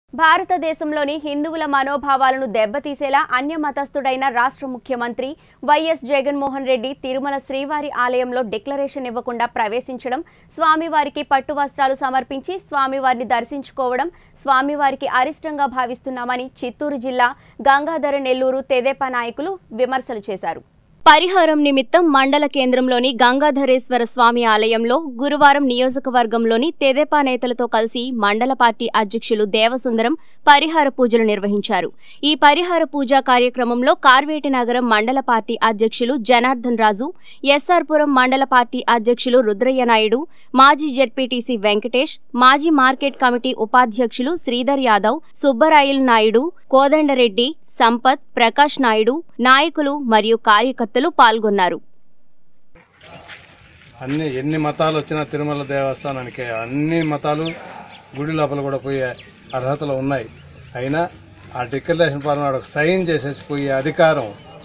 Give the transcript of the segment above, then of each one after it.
భారతదేశంలోని హిందువుల మనోభావాలను దెబ్బతీసేలా అన్య మతస్థుడైన రాష్ట్ర ముఖ్యమంత్రి వైఎస్ జగన్మోహన్ రెడ్డి తిరుమల శ్రీవారి ఆలయంలో డిక్లరేషన్ ఇవ్వకుండా ప్రవేశించడం స్వామివారికి పట్టు వస్త్రాలు సమర్పించి స్వామివారిని దర్శించుకోవడం స్వామివారికి అరిష్టంగా భావిస్తున్నామని చిత్తూరు జిల్లా గంగాధర నెల్లూరు తెదేపా నాయకులు విమర్శలు చేశారు పరిహారం నిమిత్తం మండల కేంద్రంలోని గంగాధరేశ్వర స్వామి ఆలయంలో గురువారం నియోజకవర్గంలోని తెదేపా నేతలతో కలిసి మండల పార్టీ అధ్యక్షులు దేవసుందరం పరిహార పూజలు నిర్వహించారు ఈ పరిహార పూజా కార్యక్రమంలో కార్వేటి నగరం మండల పార్టీ అధ్యక్షులు జనార్దన్ రాజు ఎస్ఆర్పురం మండల పార్టీ అధ్యక్షులు రుద్రయ్య నాయుడు మాజీ జెడ్పీటీసీ వెంకటేష్ మాజీ మార్కెట్ కమిటీ ఉపాధ్యక్షులు శ్రీధర్ యాదవ్ సుబ్బరాయలు నాయుడు కోదండరెడ్డి సంపత్ ప్రకాష్ నాయుడు నాయకులు మరియు కార్యకర్తలు పాల్గొన్నారు అన్ని ఎన్ని మతాలు వచ్చినా తిరుమల దేవస్థానానికి అన్ని మతాలు గుడి లోపల కూడా పోయే అర్హతలు ఉన్నాయి అయినా ఆ డిక్లరేషన్ ఫారం నాడు సైన్ చేసేసి పోయే అధికారం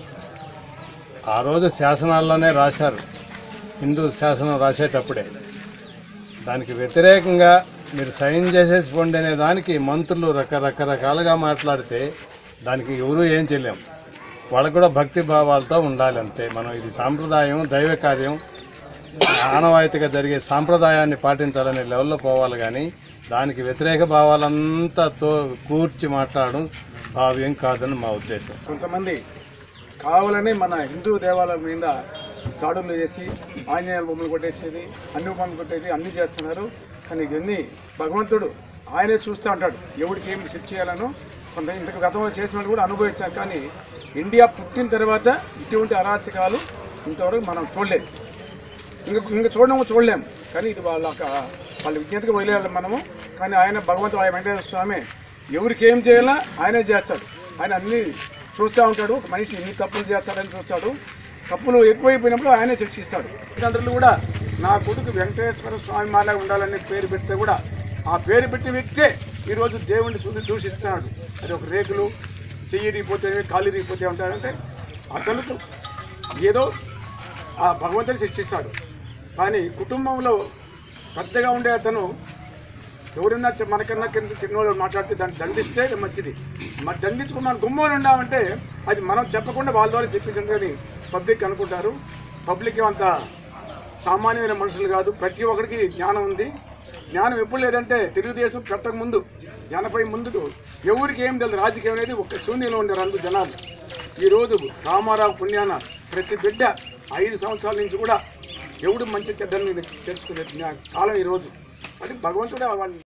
ఆ రోజు శాసనాల్లోనే రాశారు హిందూ శాసనం రాసేటప్పుడే దానికి వ్యతిరేకంగా మీరు సైన్ చేసేసి పోండి అనే దానికి మంత్రులు రకరకరకాలుగా మాట్లాడితే దానికి ఎవరూ ఏం చేయలేం వాళ్ళకు కూడా భక్తి భావాలతో ఉండాలి అంతే మనం ఇది సాంప్రదాయం దైవ కార్యం ఆనవాయితీగా జరిగే సాంప్రదాయాన్ని పాటించాలనే లెవెల్లో పోవాలి కానీ దానికి వ్యతిరేక భావాలంతా తో కూర్చి మాట్లాడడం భావ్యం కాదని మా ఉద్దేశం కొంతమంది కావాలని మన హిందూ దేవాలయం మీద దాడులు చేసి ఆంజనేయ బొమ్మలు కొట్టేసేది అన్ని బొమ్మలు కొట్టేది అన్ని చేస్తున్నారు కానీ ఇవన్నీ భగవంతుడు ఆయనే చూస్తూ ఉంటాడు ఎవరికి ఏమి శిక్ష చేయాలనో కొంత ఇంతకు గతంలో చేసిన వాళ్ళు కూడా అనుభవించారు కానీ ఇండియా పుట్టిన తర్వాత ఇటువంటి అరాచకాలు ఇంతవరకు మనం చూడలేదు ఇంక ఇంక చూడడం చూడలేము కానీ ఇది వాళ్ళ ఒక- వాళ్ళ విజ్ఞతగా వదిలేయాలి మనము కానీ ఆయన భగవంతుడు ఆయన వెంకటేశ్వర స్వామి ఎవరికి ఏం చేయాలా ఆయనే చేస్తాడు ఆయన అన్ని చూస్తూ ఉంటాడు ఒక మనిషి ఎన్ని తప్పులు చేస్తాడని చూస్తాడు తప్పులు ఎక్కువైపోయినప్పుడు ఆయనే శిక్షిస్తాడు తల్లిదండ్రులు కూడా నా కొడుకు వెంకటేశ్వర స్వామి మాలా ఉండాలని పేరు పెడితే కూడా ఆ పేరు పెట్టిన వ్యక్తే ఈరోజు దేవుణ్ణి చూసి దూషిస్తున్నాడు అది ఒక రేకులు చెయ్యి రీపోతే కాలు రీపోతే ఉంటారంటే అతను ఏదో ఆ భగవంతుడు శిక్షిస్తాడు కానీ కుటుంబంలో పెద్దగా ఉండే అతను ఎవరైనా చి- మనకన్నా కింద చిన్నవాళ్ళు మాట్లాడితే దాన్ని దండిస్తే అది మంచిది మరి దండించుకుని మనం గుమ్మని ఉన్నామంటే అది మనం చెప్పకుండా వాళ్ళ ద్వారా చెప్పించండి కానీ పబ్లిక్ అనుకుంటారు పబ్లిక్ అంత సామాన్యమైన మనుషులు కాదు ప్రతి ఒక్కరికి జ్ఞానం ఉంది జ్ఞానం ఎప్పుడు లేదంటే తెలుగుదేశం పెట్టక ముందు జ్ఞానపై ముందుకు ఎవరికి ఏం తెలియదు రాజకీయం అనేది ఒక శూన్యంలో ఉండే రెండు జనాలు ఈరోజు రామారావు పుణ్యాన ప్రతి బిడ్డ ఐదు సంవత్సరాల నుంచి కూడా ఎవడు మంచి చెడ్డని తెలుసుకునే జ్ఞా- కాలం ఈరోజు అంటే భగవంతుడే వాళ్ళు